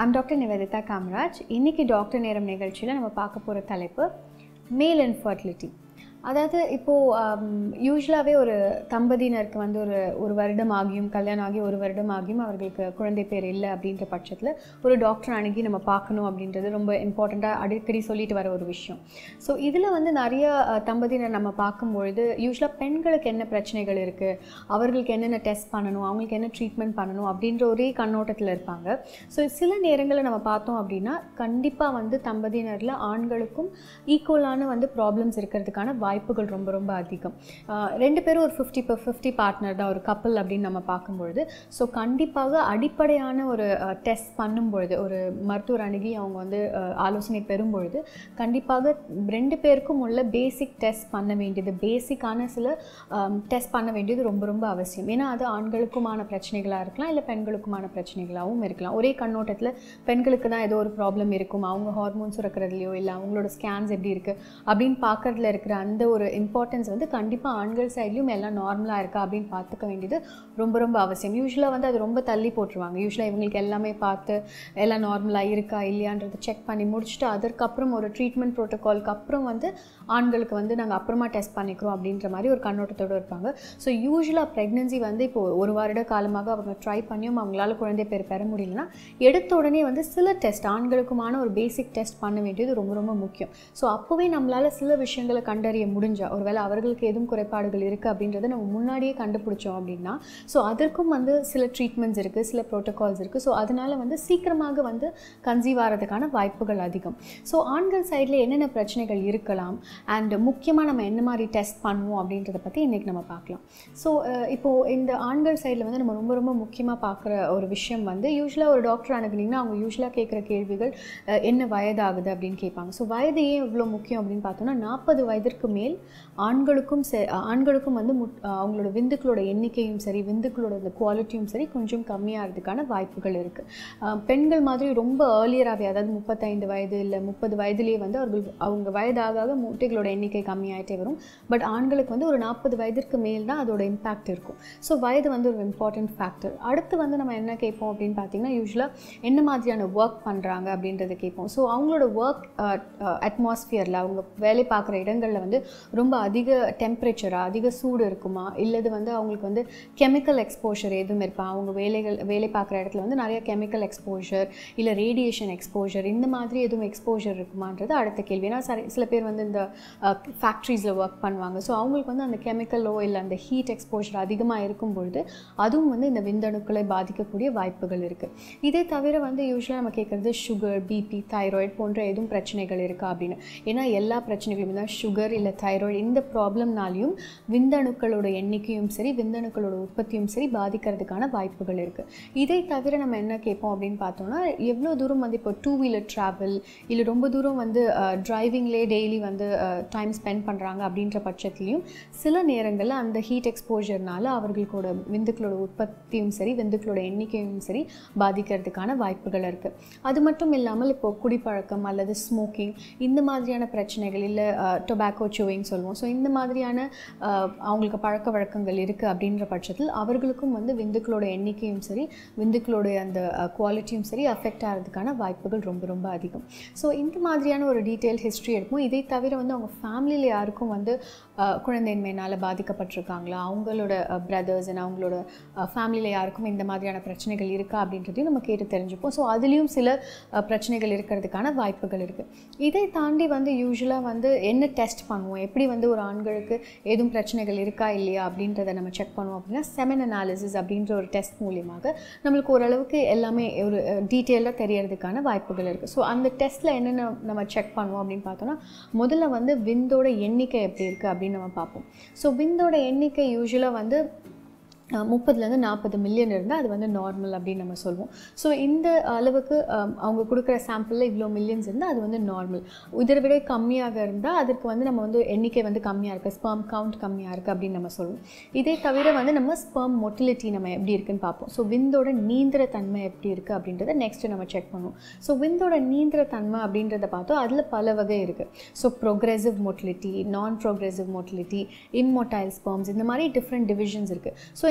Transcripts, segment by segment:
I'm doctor Nivedita Kamaraj இன்னைக்கு doctor நேரம் நிகழ்ச்சியில் நம்ம பார்க்க போகிற தலைப்பு மேல் இன்ஃபர்டிலிட்டி அதாவது இப்போது யூஸ்வலாகவே ஒரு தம்பதியினருக்கு வந்து ஒரு ஒரு வருடம் ஆகியும் கல்யாணம் ஆகி ஒரு வருடம் ஆகியும் அவர்களுக்கு குழந்தை பேர் இல்லை அப்படின்ற பட்சத்தில் ஒரு டாக்டர் அணுகி நம்ம பார்க்கணும் அப்படின்றது ரொம்ப இம்பார்ட்டண்ட்டாக அடிக்கடி சொல்லிட்டு வர ஒரு விஷயம் ஸோ இதில் வந்து நிறைய அஹ், தம்பதியினர் நம்ம பார்க்கும்பொழுது யூஸ்வலாக பெண்களுக்கு என்ன பிரச்சனைகள் இருக்குது அவர்களுக்கு என்னென்ன டெஸ்ட் பண்ணணும் அவங்களுக்கு என்ன ட்ரீட்மெண்ட் பண்ணணும் அப்படின்ற ஒரே கண்ணோட்டத்தில் இருப்பாங்க ஸோ சில நேரங்களில் நம்ம பார்த்தோம் அப்படின்னா கண்டிப்பாக வந்து தம்பதியினரில் ஆண்களுக்கும் ஈக்குவலான வந்து ப்ராப்ளம்ஸ் இருக்கிறதுக்கான வாய்ப்புகள் ரொம்ப ரொம்ப அதிகம் ஆஹ் ரெண்டு பேரும் ஒரு ஃபிஃப்டி per ஃபிஃப்டி பார்ட்னர் தான் ஒரு கப்பல் அப்படின்னு நம்ம பார்க்கும்பொழுது ஸோ கண்டிப்பாக அடிப்படையான ஒரு டெஸ்ட் பண்ணும்பொழுது ஒரு மருத்துவர் அணுகி அவங்க வந்து ஆஹ் ஆலோசனை பெறும்பொழுது கண்டிப்பாக ரெண்டு பேருக்கும் உள்ள பேசிக் டெஸ்ட் பண்ண வேண்டியது பேசிக்கான சில டெஸ்ட் பண்ண வேண்டியது ரொம்ப ரொம்ப அவசியம் ஏன்னா அது ஆண்களுக்குமான பிரச்சனைகளாக இருக்கலாம் இல்லை பெண்களுக்குமான பிரச்சனைகளாகவும் இருக்கலாம் ஒரே கண்ணோட்டத்தில் பெண்களுக்கு தான் ஏதோ ஒரு ப்ராப்ளம் இருக்கும் அவங்க ஹார்மோன்ஸ் சுரக்கிறதுலையோ இல்லை அவங்களோட ஸ்கேன்ஸ் எப்படி இருக்குது அப்படின்னு பார்க்கறதுல இருக்கிற அந்த ஒரு இம்பார்ட்டன்ஸ் வந்து கண்டிப்பாக ஆண்கள் சைட்லேயும் எல்லாம் நார்மலாக இருக்கா அப்படின்னு பார்த்துக்க வேண்டியது ரொம்ப ரொம்ப அவசியம் யூஸ்வலாக வந்து அது ரொம்ப தள்ளி போட்டுருவாங்க யூஸ்வலாக இவங்களுக்கு எல்லாமே பார்த்து எல்லாம் நார்மலாக இருக்கா இல்லையான்றதை செக் பண்ணி முடிச்சுட்டு அதற்கப்புறம் ஒரு ட்ரீட்மெண்ட் ப்ரோட்டோகால்க்கு அப்புறம் வந்து ஆண்களுக்கு வந்து நாங்கள் அப்புறமா டெஸ்ட் பண்ணிக்கிறோம் அப்படின்ற மாதிரி ஒரு கண்ணோட்டத்தோடு இருப்பாங்க ஸோ யூஸ்வலாக ப்ரெக்னென்சி வந்து இப்போ ஒரு வருட காலமாக அவங்க ட்ரை பண்ணியும் அவங்களால குழந்தை பேர் பெற முடியலன்னா எடுத்த உடனே வந்து சில டெஸ்ட் ஆண்களுக்குமான ஒரு பேசிக் டெஸ்ட் பண்ண வேண்டியது ரொம்ப ரொம்ப முக்கியம் ஸோ அப்போவே நம்மளால் சில விஷயங்களை கண்டறிய முடிஞ்சா ஒருவேளை அவர்களுக்கு எதுவும் குறைபாடுகள் இருக்குது அப்படின்றத நம்ம முன்னாடியே கண்டுபிடிச்சோம் அப்படின்னா ஸோ அதற்கும் வந்து சில ட்ரீட்மெண்ட்ஸ் இருக்குது சில ப்ரோட்டோகால்ஸ் இருக்குது ஸோ அதனால் வந்து சீக்கிரமாக வந்து கன்சீவ் ஆகிறதுக்கான வாய்ப்புகள் அதிகம் ஸோ ஆண்கள் சைடில் என்னென்ன பிரச்சனைகள் இருக்கலாம் அண்ட் முக்கியமாக நம்ம என்ன மாதிரி டெஸ்ட் பண்ணுவோம் அப்படின்றத பற்றி இன்றைக்கி நம்ம பார்க்கலாம் ஸோ இப்போது இந்த ஆண்கள் சைடில் வந்து நம்ம ரொம்ப ரொம்ப முக்கியமாக பார்க்குற ஒரு விஷயம் வந்து யூஸ்வலாக ஒரு டாக்டர் அணுகுனீங்கன்னா அவங்க யூஸ்வலாக கேட்குற கேள்விகள் அஹ், என்ன வயதாகுது அப்படின்னு கேட்பாங்க ஸோ வயது ஏன் இவ்வளோ முக்கியம் அப்படின்னு பார்த்தோம்னா நாற்பது வயதிற்கு மேல் ஆண்களுக்கும் செ ஆண்களுக்கும் வந்து முட் அஹ், அவங்களோட விந்துக்களோட எண்ணிக்கையும் சரி விந்துக்களோட அந்த குவாலிட்டியும் சரி கொஞ்சம் கம்மியாகிறதுக்கான வாய்ப்புகள் இருக்குது பெண்கள் மாதிரி ரொம்ப ஏர்லியராகவே அதாவது முப்பத்தைந்து வயது இல்லை முப்பது வயதுலேயே வந்து அவர்கள் அவங்க வயதாக ஆக முட்டைகளோட எண்ணிக்கை கம்மியாயிட்டே வரும் பட் ஆண்களுக்கு வந்து ஒரு நாற்பது வயதிற்கு மேல் தான் அதோட இம்பாக்ட் இருக்கும் ஸோ வயது வந்து ஒரு இம்பார்ட்டன்ட் ஃபேக்டர் அடுத்து வந்து நம்ம என்ன கேட்போம் அப்படின்னு பார்த்தீங்கன்னா யூஸ்வலாக என்ன மாதிரியான ஒர்க் பண்ணுறாங்க அப்படின்றத கேட்போம் ஸோ அவங்களோட ஒர்க் அட்மாஸ்ஃபியரில் அவங்க வேலை பார்க்குற இடங்களில் வந்து ரொம்ப அதிக டெம்பரேச்சராக அதிக சூடு இருக்குமா இல்லது வந்து அவங்களுக்கு வந்து கெமிக்கல் எக்ஸ்போஷர் எதுவும் இருப்பா அவங்க வேலைகள் வேலை பார்க்குற இடத்துல வந்து நிறைய கெமிக்கல் எக்ஸ்போஷர் இல்லை ரேடியேஷன் எக்ஸ்போஷர் இந்த மாதிரி எதுவும் எக்ஸ்போஷர் இருக்குமான்றது அடுத்த கேள்வி ஏன்னா சரி சில பேர் வந்து இந்த ஃபேக்ட்ரிஸில் ஒர்க் பண்ணுவாங்க ஸோ அவங்களுக்கு வந்து அந்த கெமிக்கலோ இல்லை அந்த ஹீட் எக்ஸ்போஷர் அதிகமாக இருக்கும் பொழுது அதுவும் வந்து இந்த விந்தணுக்களை பாதிக்கக்கூடிய வாய்ப்புகள் இருக்குது இதே தவிர வந்து யூஸ்வலாக நம்ம கேட்குறது சுகர் பிபி தைராய்டு போன்ற எதுவும் பிரச்சனைகள் இருக்கா அப்படின்னு ஏன்னா எல்லா பிரச்சனைகளும் தான் சுகர் இல்லை தைராய்டு இந்த ப்ராப்ளம்னாலையும் விந்தணுக்களோட எண்ணிக்கையும் சரி விந்தணுக்களோட உற்பத்தியும் சரி பாதிக்கிறதுக்கான வாய்ப்புகள் இருக்குது இதை தவிர நம்ம என்ன கேட்போம் அப்படின்னு பார்த்தோம்னா எவ்வளோ தூரம் வந்து இப்போ டூ வீலர் ட்ராவல் இல்லை ரொம்ப தூரம் வந்து டிரைவிங்லேயே டெய்லி வந்து டைம் ஸ்பெண்ட் பண்ணுறாங்க அப்படின்ற பட்சத்துலையும் சில நேரங்களில் அந்த ஹீட் எக்ஸ்போஜர்னால அவர்களுக்கோட விந்துக்களோட உற்பத்தியும் சரி விந்துக்களோட எண்ணிக்கையும் சரி பாதிக்கிறதுக்கான வாய்ப்புகள் இருக்குது அது மட்டும் இல்லாமல் இப்போ குடிப்பழக்கம் அல்லது ஸ்மோக்கிங் இந்த மாதிரியான பிரச்சனைகள் இல்லை டொபாக்கோ சூவிங் சொல்லுவோம் ஸோ இந்த மாதிரியான அஹ், அவங்களுக்கு பழக்க வழக்கங்கள் இருக்குது அப்படின்ற பட்சத்தில் அவர்களுக்கும் வந்து விந்துக்களோட எண்ணிக்கையும் சரி விந்துக்களோட அந்த குவாலிட்டியும் சரி அஃபெக்ட் ஆகிறதுக்கான வாய்ப்புகள் ரொம்ப ரொம்ப அதிகம் ஸோ இந்த மாதிரியான ஒரு டீட்டெயில் ஹிஸ்ட்ரி எடுப்போம் இதை தவிர வந்து அவங்க ஃபேமிலியில் யாருக்கும் வந்து அஹ், குழந்தையின்மையினால் பாதிக்கப்பட்டிருக்காங்களா அவங்களோட பிரதர்ஸ் அண்ட் அவங்களோட ஃபேமிலியில் யாருக்கும் இந்த மாதிரியான பிரச்சனைகள் இருக்கா அப்படின்றதையும் நம்ம கேட்டு தெரிஞ்சுப்போம் ஸோ அதுலேயும் சில அஹ், பிரச்சனைகள் இருக்கிறதுக்கான வாய்ப்புகள் இருக்குது இதை தாண்டி வந்து யூஸ்வலாக வந்து என்ன டெஸ்ட் பண்ணுவோம் எப்படி வந்து ஒரு ஆண்களுக்கு எதுவும் பிரச்சனைகள் இருக்கா இல்லையா அப்படின்றத நம்ம செக் பண்ணுவோம் அப்படின்னா செமன் அனாலிசிஸ் அப்படின்ற ஒரு டெஸ்ட் மூலியமாக நம்மளுக்கு ஓரளவுக்கு எல்லாமே ஒரு டீட்டெயிலாக தெரியறதுக்கான வாய்ப்புகள் இருக்குது ஸோ அந்த டெஸ்ட்டில் என்னென்ன நம்ம செக் பண்ணுவோம் அப்படின்னு பார்த்தோன்னா முதல்ல வந்து விந்தோட எண்ணிக்கை எப்படி இருக்குது அப்படின்னு நம்ம பார்ப்போம் ஸோ விந்தோட எண்ணிக்கை யூஸ்வலாக வந்து முப்பதுலேருந்து நாற்பது மில்லியன் இருந்தால் அது வந்து நார்மல் அப்படின்னு நம்ம சொல்லுவோம் ஸோ இந்த அளவுக்கு அஹ், அவங்க கொடுக்குற சாம்பிளில் இவ்வளோ மில்லியன்ஸ் இருந்தால் அது வந்து நார்மல் இதை விட கம்மியாக இருந்தால் அதுக்கு வந்து நம்ம வந்து எண்ணிக்கை வந்து கம்மியாக இருக்குது ஸ்பெர்ம் கவுண்ட் கம்மியாக இருக்குது அப்படின்னு நம்ம சொல்லுவோம் இதே தவிர வந்து நம்ம ஸ்பெர்ம் மொட்டிலிட்டி நம்ம எப்படி இருக்குன்னு பார்ப்போம் ஸோ விந்தோட நீந்திர தன்மை எப்படி இருக்குது அப்படின்றத நெக்ஸ்ட்டு நம்ம செக் பண்ணுவோம் ஸோ விந்தோட நீந்திர தன்மை அப்படின்றத பார்த்தோம் அதில் பல வகை இருக்குது so progressive motility non progressive motility immotile sperms இந்த மாதிரி டிஃப்ரெண்ட் டிவிஷன்ஸ் இருக்குது ஸோ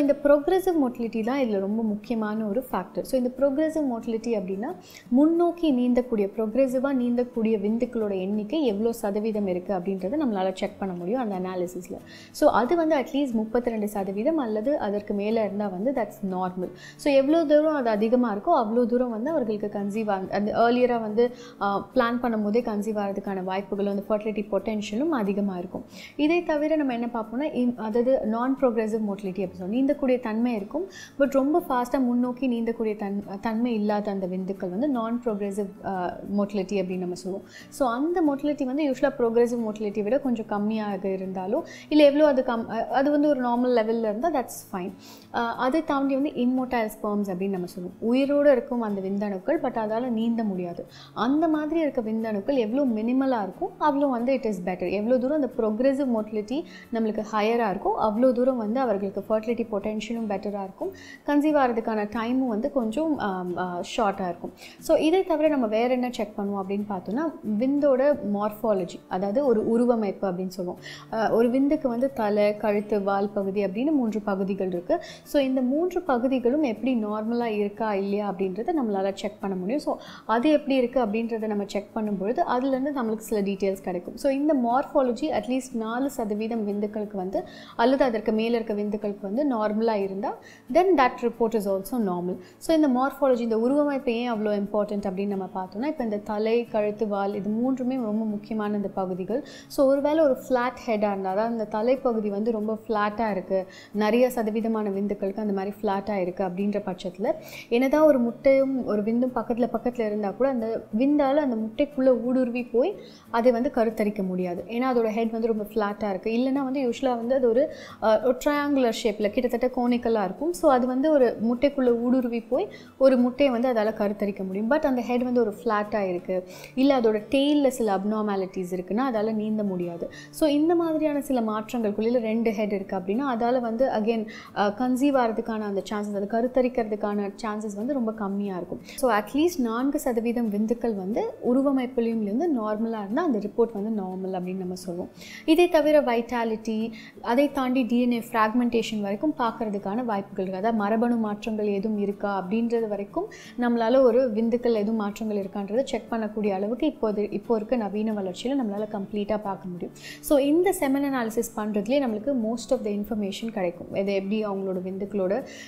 இந்த ப்ரொக்ரெசிவ் மோட்டிலிட்டி தான் இதில் ரொம்ப முக்கியமான ஒரு ஃபேக்டர் ஸோ இந்த ப்ரொக்ரெசிவ் மோட்டிலிட்டி அப்படின்னா முன்னோக்கி நீந்தக்கூடிய ப்ரொக்ரெசிவாக நீந்தக்கூடிய விந்துக்களோட எண்ணிக்கை எவ்வளோ சதவீதம் இருக்குது அப்படின்றத நம்மளால் செக் பண்ண முடியும் அந்த அனாலிசிஸில் ஸோ அது வந்து அட்லீஸ்ட் முப்பத்தி ரெண்டு சதவீதம் அல்லது அதற்கு மேலே இருந்தால் வந்து தட்ஸ் நார்மல் ஸோ எவ்வளோ தூரம் அது அதிகமாக இருக்கோ அவ்வளோ தூரம் வந்து அவர்களுக்கு கன்சீவ் ஆக அந்த ஏர்லியராக வந்து பிளான் பண்ணும்போதே கன்சீவ் ஆகிறதுக்கான வாய்ப்புகளும் அந்த ஃபர்டிலிட்டி பொட்டென்ஷியலும் அதிகமாக இருக்கும் இதை தவிர நம்ம என்ன பார்ப்போம்னா இம்- அதாவது நான் ப்ரோக்ரெசிவ் மோட்டிலிட்டி அப்படி சொல்லுவோம் நீந்தக்கூடிய தன்மை இருக்கும் பட் ரொம்ப ஃபாஸ்ட்டாக முன்னோக்கி நீந்தக்கூடிய தன் தன்மை இல்லாத அந்த விந்துக்கள் வந்து நான் ப்ரோக்ரெசிவ் மோட்டிலிட்டி அப்படின்னு நம்ம சொல்லுவோம் ஸோ அந்த மோட்டிலிட்டி வந்து யூஸ்வலாக ப்ரோக்ரெசிவ் மோட்டிலிட்டி விட கொஞ்சம் கம்மியாக இருந்தாலும் இல்லை எவ்வளோ அது கம் அஹ் அது வந்து ஒரு நார்மல் லெவலில் இருந்தால் தட்ஸ் ஃபைன் அதை தாண்டி வந்து இம்மோட்டைல் ஸ்பெர்ம்ஸ் அப்படின்னு நம்ம சொல்லுவோம் உயிரோடு இருக்கும் அந்த விந்தணுக்கள் பட் அதால் நீந்த முடியாது அந்த மாதிரி இருக்க விந்தணுக்கள் எவ்வளோ மினிமலாக இருக்கும் அவ்வளோ வந்து இட் இஸ் பெட்டர் எவ்வளோ தூரம் அந்த ப்ரோக்ரெசிவ் மோட்டிலிட்டி நம்மளுக்கு ஹையராக இருக்கும் அவ்வளோ தூரம் வந்து அவர்களுக்கு ஃபர்டிலிட்டி பொட்டென்ஷியலும் பெட்டராக இருக்கும் கன்சீவ் ஆகிறதுக்கான டைமும் வந்து கொஞ்சம் ஷார்ட்டாக இருக்கும் ஸோ இதை தவிர நம்ம வேறு என்ன செக் பண்ணுவோம் அப்படின்னு பார்த்தோன்னா விந்தோட மார்ஃபாலஜி அதாவது ஒரு உருவமைப்பு அப்படின்னு சொல்லுவோம் அஹ் ஒரு விந்துக்கு வந்து தலை கழுத்து வால் பகுதி அப்படின்னு மூன்று பகுதிகள் இருக்குது ஸோ இந்த மூன்று பகுதிகளும் எப்படி நார்மலாக இருக்கா இல்லையா அப்படின்றத நம்மளால் செக் பண்ண முடியும் ஸோ அது எப்படி இருக்குது அப்படின்றத நம்ம செக் பண்ணும்பொழுது அதுலேருந்து நம்மளுக்கு சில டீட்டெயில்ஸ் கிடைக்கும் ஸோ இந்த மார்ஃபாலஜி அட்லீஸ்ட் நாலு சதவீதம் விந்துக்களுக்கு வந்து அல்லது அதற்கு மேலே இருக்க விந்துக்களுக்கு வந்து நார்மலாக இருந்தால் then that report is also normal so இந்த மார்ஃபாலஜி இந்த உருவமைப்பு ஏன் அவ்வளோ இம்பார்ட்டன்ட் அப்படின்னு நம்ம பார்த்தோம்னா இப்போ இந்த தலை கழுத்து வால் இது மூன்றுமே ரொம்ப முக்கியமான இந்த பகுதிகள் ஸோ ஒருவேளை ஒரு ஃப்ளாட் ஹெட்டாக இருந்தால் அதாவது அந்த தலைப்பகுதி வந்து ரொம்ப ஃப்ளாட்டாக இருக்குது நிறைய சதவீதமான விந்துக்களுக்கு அந்த மாதிரி ஃப்ளாட்டாக இருக்குது அப்படின்ற பட்சத்தில் என்னதான் ஒரு முட்டையும் ஒரு விந்தும் பக்கத்தில் பக்கத்தில் இருந்தால் கூட அந்த விந்தால் அந்த முட்டைக்குள்ளே ஊடுருவி போய் அதை வந்து கருத்தரிக்க முடியாது ஏன்னா அதோட ஹெட் வந்து ரொம்ப ஃப்ளாட்டாக இருக்குது இல்லைன்னா வந்து யூஸ்வலாக வந்து அது ஒரு அஹ், ஒரு ட்ரையாங்குலர் ஷேப்பில் கிட்டத்தட்ட கோனிக்கலாக இருக்கும் ஸோ அது வந்து ஒரு முட்டைக்குள்ளே ஊடுருவி போய் ஒரு முட்டையை வந்து அதால் கருத்தரிக்க முடியும் பட் அந்த ஹெட் வந்து ஒரு ஃப்ளாட்டாக இருக்குது இல்லை அதோட டெய்லில் சில அப்நார்மாலிட்டிஸ் இருக்குன்னா அதால் நீந்த முடியாது ஸோ இந்த மாதிரியான சில மாற்றங்களுக்குள்ள ரெண்டு ஹெட் இருக்குது அப்படின்னா அதால் வந்து அகெயின் கன்சீவ் ஆகிறதுக்கான அந்த சான்சஸ் அது கருத்தரிக்கிறதுக்கான சான்சஸ் வந்து ரொம்ப கம்மியாக இருக்கும் ஸோ அட்லீஸ்ட் நான்கு சதவீதம் விந்துக்கள் வந்து உருவமைப்புலையும் இருந்து நார்மலாக இருந்தால் அந்த ரிப்போர்ட் வந்து நார்மல் அப்படின்னு நம்ம சொல்லுவோம் இதை தவிர வைட்டாலிட்டி அதை தாண்டி டிஎன்ஏ ஃப்ராக்மெண்டேஷன் வரைக்கும் பார்க்கறதுக்கான வாய்ப்புகள் இருக்குது அதாவது மரபணு மாற்றங்கள் எதுவும் இருக்கா அப்படின்றது வரைக்கும் நம்மளால் ஒரு விந்துக்கள் எதுவும் மாற்றங்கள் இருக்கான்றதை செக் பண்ணக்கூடிய அளவுக்கு இப்போது இப்போ இருக்க நவீன வளர்ச்சியில் நம்மளால் கம்ப்ளீட்டாக பார்க்க முடியும் ஸோ இந்த செமன் அனாலிசிஸ் பண்ணுறதுலேயே நம்மளுக்கு மோஸ்ட் ஆஃப் த இன்ஃபர்மேஷன் கிடைக்கும் இது எப்படி அவங்களோட விந்துக்களோட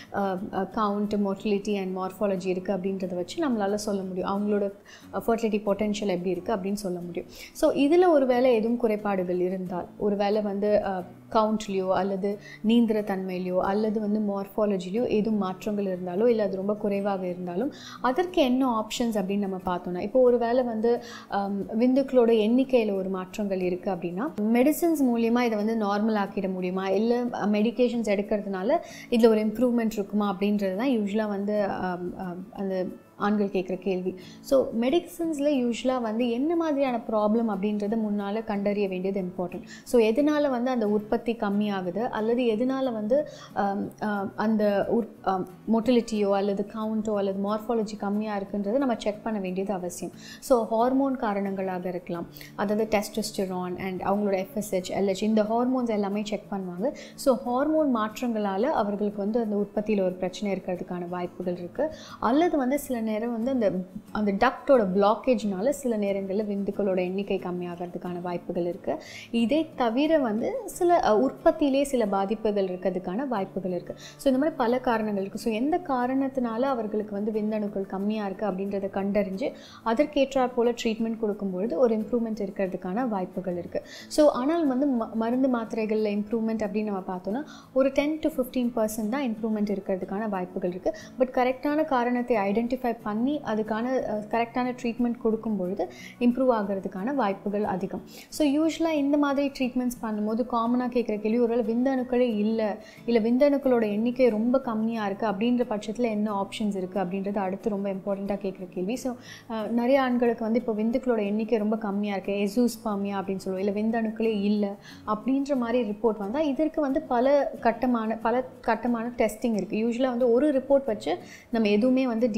கவுண்ட் மோட்டிலிட்டி அண்ட் மார்ஃபாலஜி இருக்குது அப்படின்றத வச்சு நம்மளால் சொல்ல முடியும் அவங்களோட ஃபர்டிலிட்டி பொட்டென்ஷியல் எப்படி இருக்குது அப்படின்னு சொல்ல முடியும் ஸோ இதில் ஒரு வேளை எதுவும் குறைபாடுகள் இருந்தால் ஒரு வேளை வந்து கவுண்ட்லேயோ அல்லது நீந்திர தன்மையிலையோ அல்லது வந்து மார்ஃபாலஜிலையோ எதுவும் மாற்றங்கள் இருந்தாலோ இல்லை அது ரொம்ப குறைவாக இருந்தாலும் அதற்கு என்ன ஆப்ஷன்ஸ் அப்படின்னு நம்ம பார்த்தோம்னா இப்போ ஒரு வேளை வந்து ஆம், விந்துக்களோட எண்ணிக்கையில் ஒரு மாற்றங்கள் இருக்குது அப்படின்னா மெடிசின்ஸ் மூலியமாக இதை வந்து நார்மல் ஆக்கிட முடியுமா இல்லை மெடிகேஷன்ஸ் எடுக்கிறதுனால இதில் ஒரு இம்ப்ரூவ்மெண்ட் இருக்குமா அப்படின்றது தான் யூஸ்வலாக வந்து ஆம், ஆம், அந்த ஆண்கள் கேட்குற கேள்வி ஸோ மெடிசன்ஸில் யூஸ்வலாக வந்து என்ன மாதிரியான ப்ராப்ளம் அப்படின்றத முன்னால் கண்டறிய வேண்டியது இம்பார்ட்டன்ட் ஸோ எதனால் வந்து அந்த உற்பத்தி கம்மியாகுது அல்லது எதனால் வந்து ஆம், ஆம், அந்த உற் மொட்டிலிட்டியோ அல்லது கவுண்ட்டோ அல்லது மார்ஃபாலஜி கம்மியாக இருக்குன்றதை நம்ம செக் பண்ண வேண்டியது அவசியம் ஸோ ஹார்மோன் காரணங்களாக இருக்கலாம் அதாவது டெஸ்டோஸ்டிரான் அண்ட் அவங்களோட எஃப்எஸ்ஹெச் எல்ஹெச் இந்த ஹார்மோன்ஸ் எல்லாமே செக் பண்ணுவாங்க ஸோ ஹார்மோன் மாற்றங்களால் அவர்களுக்கு வந்து அந்த உற்பத்தியில் ஒரு பிரச்சனை இருக்கிறதுக்கான வாய்ப்புகள் இருக்குது அல்லது வந்து சில நேரம் வந்து அந்த அந்த டக்டோட பிளாக்கேஜ்னால சில நேரங்களில் விந்துக்களோட எண்ணிக்கை கம்மியாகிறதுக்கான வாய்ப்புகள் இருக்குது இதை தவிர வந்து சில அஹ், உற்பத்தியிலே சில பாதிப்புகள் இருக்கிறதுக்கான வாய்ப்புகள் இருக்குது ஸோ இந்த மாதிரி பல காரணங்கள் இருக்குது ஸோ எந்த காரணத்தினால அவர்களுக்கு வந்து விந்தணுக்கள் கம்மியாக இருக்குது அப்படின்றத கண்டறிஞ்சு அதற்கேற்றாற் போல் ட்ரீட்மெண்ட் கொடுக்கும்பொழுது ஒரு இம்ப்ரூவ்மெண்ட் இருக்கிறதுக்கான வாய்ப்புகள் இருக்குது ஸோ ஆனால் வந்து ம மருந்து மாத்திரைகளில் இம்ப்ரூவ்மெண்ட் அப்படின்னு நம்ம பார்த்தோன்னா ஒரு டென் டு ஃபிஃப்டீன் பர்சன்ட் தான் இம்ப்ரூவ்மெண்ட் இருக்கிறதுக்கான வாய்ப்புகள் இருக்குது பட் கரெக்டான காரணத்தை ஐடென்டிஃபை பண்ணி அதுக்கான கரெக்டான ட்ரீட்மெண்ட் கொடுக்கும் பொழுது இம்ப்ரூவ் ஆகிறதுக்கான வாய்ப்புகள் அதிகம் ஸோ யூஸ்வலாக இந்த மாதிரி ட்ரீட்மெண்ட்ஸ் பண்ணும்போது காமனாக கேட்குற கேள்வி ஒருவேளை விந்தணுக்களே இல்லை இல்லை விந்தணுக்களோட எண்ணிக்கை ரொம்ப கம்மியாக இருக்குது அப்படின்ற பட்சத்தில் என்ன ஆப்ஷன்ஸ் இருக்குது அப்படின்றது அடுத்து ரொம்ப இம்பார்ட்டண்ட்டாக கேட்குற கேள்வி ஸோ நிறைய ஆண்களுக்கு வந்து இப்போ விந்துக்களோட எண்ணிக்கை ரொம்ப கம்மியாக இருக்குது எசூஸ்பாமியா அப்படின்னு சொல்லுவோம் இல்லை விந்தணுக்களே இல்லை அப்படின்ற மாதிரி ரிப்போர்ட் வந்தால் இதற்கு வந்து பல கட்டமான பல கட்டமான டெஸ்டிங் இருக்குது யூஸ்வலாக வந்து ஒரு ரிப்போர்ட் வச்சு நம்ம எதுவுமே வந்து டீட்டெயிலாக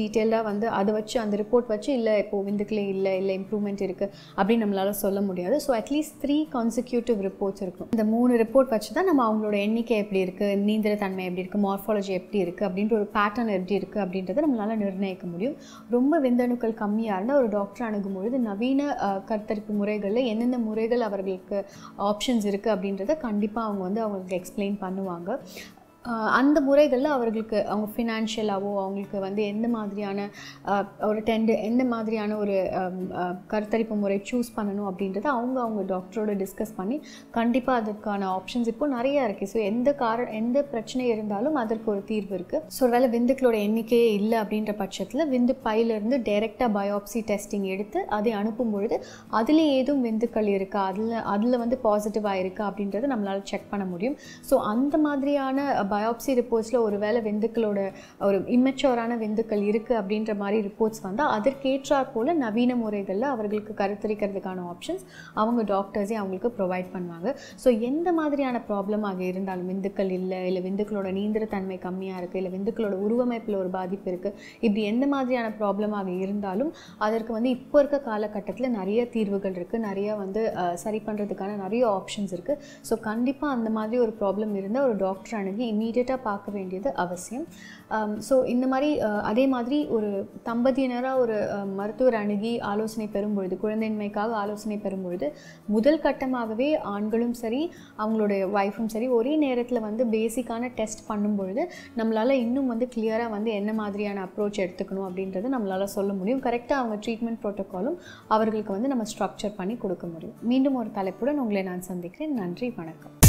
வந்து அதை வச்சு அந்த ரிப்போர்ட் வச்சு இல்லை இப்போ விந்துக்களே இல்லை இல்லை இம்ப்ரூவ்மெண்ட் இருக்குது அப்படின்னு நம்மளால சொல்ல முடியாது so at least three consecutive reports இருக்கும் இந்த மூணு ரிப்போர்ட் வச்சு தான் நம்ம அவங்களோட எண்ணிக்கை எப்படி இருக்குது நீந்திர தன்மை எப்படி இருக்குது மார்ஃபாலஜி எப்படி இருக்குது அப்படின்ற ஒரு பேட்டர்ன் எப்படி இருக்குது அப்படின்றத நம்மளால நிர்ணயிக்க முடியும் ரொம்ப விந்தணுக்கள் கம்மியாக இருந்தால் ஒரு டாக்டர் அணுகும் பொழுது நவீன அஹ், கருத்தரிப்பு முறைகளில் எந்தெந்த முறைகள் அவர்களுக்கு ஆப்ஷன்ஸ் இருக்குது அப்படின்றத கண்டிப்பாக அவங்க வந்து அவங்களுக்கு எக்ஸ்பிளைன் பண்ணுவாங்க ஆஹ் அந்த முறைகளில் அவர்களுக்கு அவங்க ஃபினான்ஷியலாகவோ அவங்களுக்கு வந்து எந்த மாதிரியான ஆஹ் ஒரு டெண்டு எந்த மாதிரியான ஒரு ஆம், ஆஹ் கருத்தரிப்பு முறை சூஸ் பண்ணணும் அப்படின்றத அவங்க அவங்க டாக்டரோட டிஸ்கஸ் பண்ணி கண்டிப்பாக அதற்கான ஆப்ஷன்ஸ் இப்போ நிறையா இருக்குது ஸோ எந்த கார எந்த பிரச்சனை இருந்தாலும் அதற்கு ஒரு தீர்வு இருக்குது ஸோ ஒருவேளை விந்துக்களோட எண்ணிக்கையே இல்லை அப்படின்ற பட்சத்தில் விந்து பையிலிருந்து டைரெக்டாக பயோப்சி டெஸ்டிங் எடுத்து அதை அனுப்பும் பொழுது அதில் ஏதும் விந்துக்கள் இருக்கா அதில் அதில் வந்து பாசிட்டிவாக இருக்கா அப்படின்றத நம்மளால் செக் பண்ண முடியும் ஸோ அந்த மாதிரியான பயோப்சி ரிப்போர்ட்ஸில் ஒரு வேளை விந்துக்களோட ஒரு இம்மெச்சோரான விந்துக்கள் இருக்குது அப்படின்ற மாதிரி ரிப்போர்ட்ஸ் வந்தால் அதற்கேற்றாற் போல் நவீன முறைகளில் அவர்களுக்கு கருத்தரிக்கிறதுக்கான ஆப்ஷன்ஸ் அவங்க டாக்டர்ஸே அவங்களுக்கு ப்ரொவைட் பண்ணுவாங்க ஸோ எந்த மாதிரியான ப்ராப்ளம் ஆக இருந்தாலும் விந்துக்கள் இல்லை இல்லை விந்துக்களோட நீந்திர தன்மை கம்மியாக இருக்குது இல்லை விந்துக்களோட உருவமைப்பில் ஒரு பாதிப்பு இருக்குது இப்படி எந்த மாதிரியான ப்ராப்ளமாக இருந்தாலும் அதற்கு வந்து இப்போ இருக்க காலகட்டத்தில் நிறைய தீர்வுகள் இருக்குது நிறைய வந்து அஹ், சரி பண்ணுறதுக்கான நிறைய ஆப்ஷன்ஸ் இருக்குது ஸோ கண்டிப்பாக அந்த மாதிரி ஒரு ப்ராப்ளம் இருந்தால் ஒரு டாக்டர் அணுகி இம்மீடியட்டாக பார்க்க வேண்டியது அவசியம் ஸோ இந்த மாதிரி அஹ், அதே மாதிரி ஒரு தம்பதியினராக ஒரு அஹ், மருத்துவர் அணுகி ஆலோசனை பெறும்பொழுது குழந்தையின்மைக்காக ஆலோசனை பெறும்பொழுது முதல் கட்டமாகவே ஆண்களும் சரி அவங்களுடைய ஒய்ஃபும் சரி ஒரே நேரத்தில் வந்து பேசிக்கான டெஸ்ட் பண்ணும்பொழுது நம்மளால் இன்னும் வந்து கிளியராக வந்து என்ன மாதிரியான அப்ரோச் எடுத்துக்கணும் அப்படின்றத நம்மளால் சொல்ல முடியும் கரெக்டாக அவங்க ட்ரீட்மெண்ட் ப்ரோட்டோக்காலும் அவர்களுக்கு வந்து நம்ம ஸ்ட்ரக்சர் பண்ணி கொடுக்க முடியும் மீண்டும் ஒரு தலைப்புடன் உங்களை நான் சந்திக்கிறேன் நன்றி வணக்கம்